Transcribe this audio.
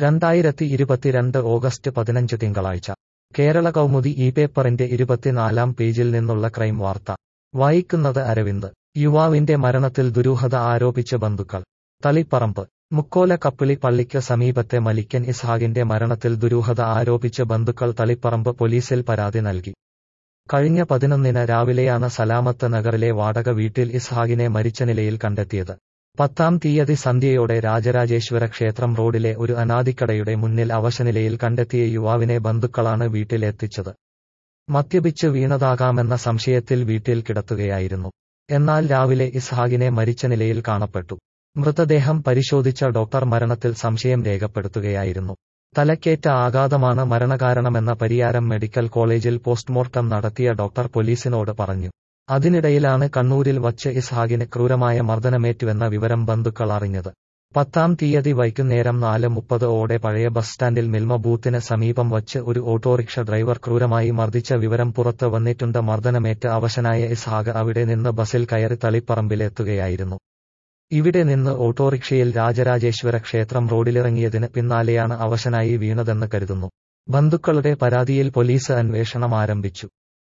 രണ്ടായിരത്തി ഇരുപത്തിരണ്ട് ഓഗസ്റ്റ് പതിനഞ്ച് തിങ്കളാഴ്ച കേരള കൗമുദി ഈ പേപ്പറിന്റെ ഇരുപത്തിനാലാം പേജിൽ നിന്നുള്ള ക്രൈം വാർത്ത വായിക്കുന്നത് അരവിന്ദ് യുവാവിന്റെ മരണത്തിൽ ദുരൂഹത ആരോപിച്ച് ബന്ധുക്കൾ തളിപ്പറമ്പ് മുക്കോല കപ്പിളി പള്ളിക്ക് സമീപത്തെ മലിക്കൻ ഇസ്ഹാഖിന്റെ മരണത്തിൽ ദുരൂഹത ആരോപിച്ച് ബന്ധുക്കൾ തളിപ്പറമ്പ് പോലീസിൽ പരാതി നൽകി കഴിഞ്ഞ പതിനൊന്നിന് രാവിലെയാണ് സലാമത്ത് നഗറിലെ വാടക വീട്ടിൽ ഇസ്ഹാഖിനെ മരിച്ച നിലയിൽ കണ്ടെത്തിയത് പത്താം തീയതി സന്ധ്യയോടെ രാജരാജേശ്വര ക്ഷേത്രം റോഡിലെ ഒരു അനാദിക്കടയുടെ മുന്നിൽ അവശനിലയിൽ കണ്ടെത്തിയ യുവാവിനെ ബന്ധുക്കളാണ് വീട്ടിലെത്തിച്ചത് മദ്യപിച്ച് വീണതാകാമെന്ന സംശയത്തിൽ വീട്ടിൽ കിടത്തുകയായിരുന്നു എന്നാൽ രാവിലെ ഇസ്ഹാഖിനെ മരിച്ച നിലയിൽ കാണപ്പെട്ടു മൃതദേഹം പരിശോധിച്ച ഡോക്ടർ മരണത്തിൽ സംശയം രേഖപ്പെടുത്തുകയായിരുന്നു തലക്കേറ്റ ആഘാതമാണ് മരണകാരണമെന്ന പരിയാരം മെഡിക്കൽ കോളേജിൽ പോസ്റ്റ്മോർട്ടം നടത്തിയ ഡോക്ടർ പോലീസിനോട് പറഞ്ഞു അതിനിടയിലാണ് കണ്ണൂരിൽ വച്ച് ഇസ്ഹാഖിന് ക്രൂരമായ മർദ്ദനമേറ്റുവെന്ന വിവരം ബന്ധുക്കൾ അറിഞ്ഞത് പത്താം തീയതി വൈകുന്നേരം നാല് മുപ്പത് ഓടെ പഴയ ബസ് സ്റ്റാൻഡിൽ മിൽമ ബൂത്തിന് സമീപം വച്ച് ഒരു ഓട്ടോറിക്ഷ ഡ്രൈവർ ക്രൂരമായി മർദ്ദിച്ച വിവരം പുറത്ത് വന്നിട്ടുണ്ട് മർദ്ദനമേറ്റ് അവശനായ ഇസ്ഹാഖ് അവിടെ നിന്ന് ബസിൽ കയറി തളിപ്പറമ്പിലെത്തുകയായിരുന്നു ഇവിടെ നിന്ന് ഓട്ടോറിക്ഷയിൽ രാജരാജേശ്വര ക്ഷേത്രം റോഡിലിറങ്ങിയതിന് പിന്നാലെയാണ് അവശനായി വീണതെന്ന് കരുതുന്നു ബന്ധുക്കളുടെ പരാതിയിൽ പോലീസ് അന്വേഷണം ആരംഭിച്ചു